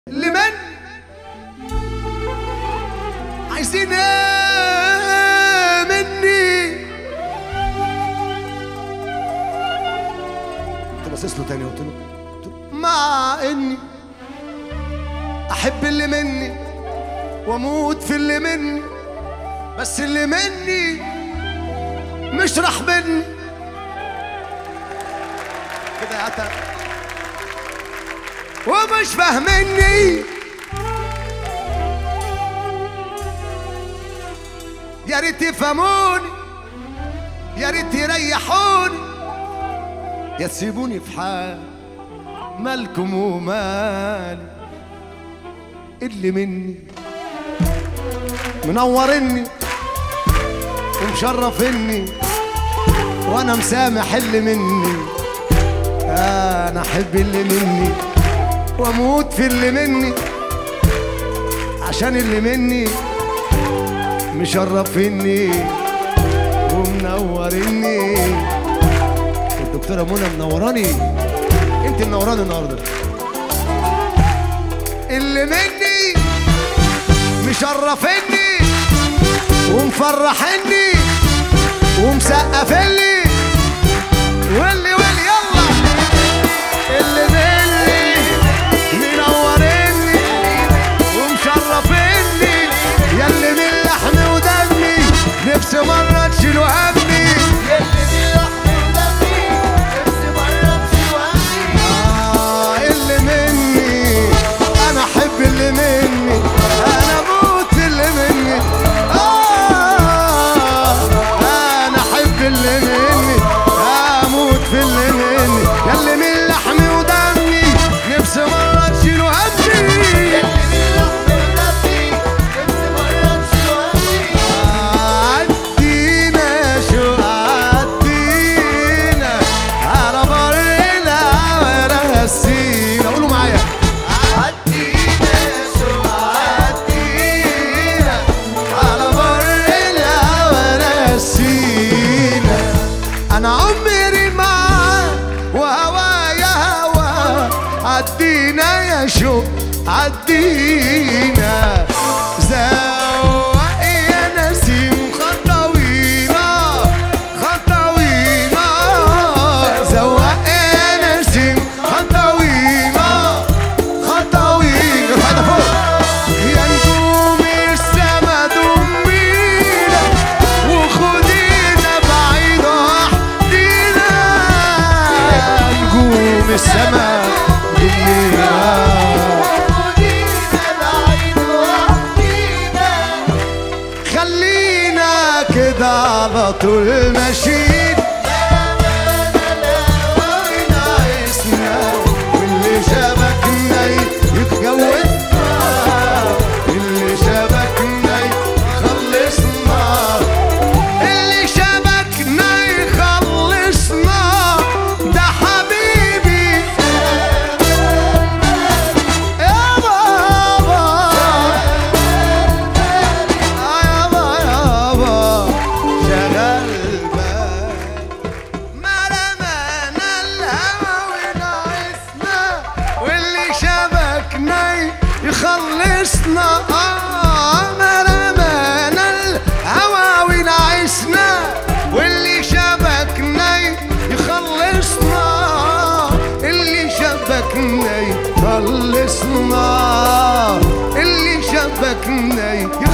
لمن عايزين ايه مني كنت باصص له تاني قلت له قلت له مع اني احب اللي مني واموت في اللي مني بس اللي مني مش راح مني كده يا عتا ومش فاهمني يا ريت يفهموني يا ريت يريحوني يا تسيبوني في حال مالكم ومالي اللي مني منورني ومشرفني وانا مسامح اللي مني انا احب اللي مني واموت في اللي مني عشان اللي مني مشرفني ومنورني الدكتورة منى منوراني انت منوراني النهارده اللي مني مشرفني ومفرحني ومسقفني واللي واللي يلا اللي مني منورني ومشرفني ياللي من لحمي ودمي نفسي مرة تشيلوا همي آه اللي مني انا احب اللي مني انا اموت اللي مني آه انا احب اللي مني اموت في اللي مني ياللي من لحمي ودمي نفسي مرة تشيلوا همي عدينا شو عدينا على بر الهوى رسينا قولوا معايا عدينا شو عدينا على بر الهوى رسينا انا عمري معاك وهوايا هوا عدينا يا شو عدينا زوق يا نسيم خطوينا خطوينا زوق يا نسيم خطوينا خطوينا ارفع ده فوق يا نجوم السما دمينا وخدينا بعيد وحدينا نجوم السما دمينا خلينا كده على طول ماشيين ناقصنا واللي شبكنا يتجوزنا اللي شبكنا يخلصنا اللي شبكنا يخلصنا ده حبيبي يا بابا آه يابا يابا شغال بال ما رمانا الهوى ونعسنا واللي شبكنا يخلصنا آه ما رمانا الهوى ونعسنا واللي شبكنا يخلصنا اللي شبكنا يخلصنا اللي شبكنا يخلصنا